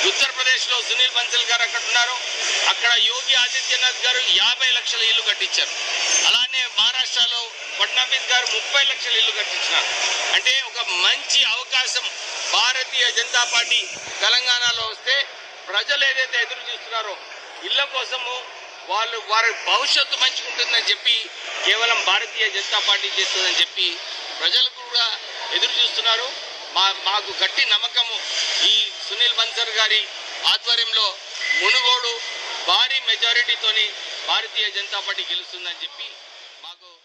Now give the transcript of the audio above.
ఉత్తరప్రదేశ్లో సునీల్ బన్సల్ గారు అక్కడ ఉన్నారు అక్కడ యోగి ఆదిత్యనాథ్ గారు యాభై లక్షల ఇల్లు కట్టించారు అలానే మహారాష్ట్రలో ఫడ్నవీస్ గారు ముప్పై లక్షల ఇల్లు కట్టించినారు అంటే ఒక మంచి అవకాశం భారతీయ జనతా పార్టీ తెలంగాణలో వస్తే ప్రజలు ఏదైతే ఎదురు చూస్తున్నారో ఇళ్ళ కోసము వాళ్ళు వారి భవిష్యత్తు మంచుకుంటుందని చెప్పి కేవలం భారతీయ జనతా పార్టీ చేస్తుందని చెప్పి ప్రజలు కూడా ఎదురు చూస్తున్నారు మా మాకు గట్టి నమ్మకము ఈ సునీల్ బన్సర్ గారి ఆధ్వర్యంలో మునుగోడు భారీ మెజారిటీతోని భారతీయ జనతా పార్టీ గెలుస్తుందని చెప్పి మాకు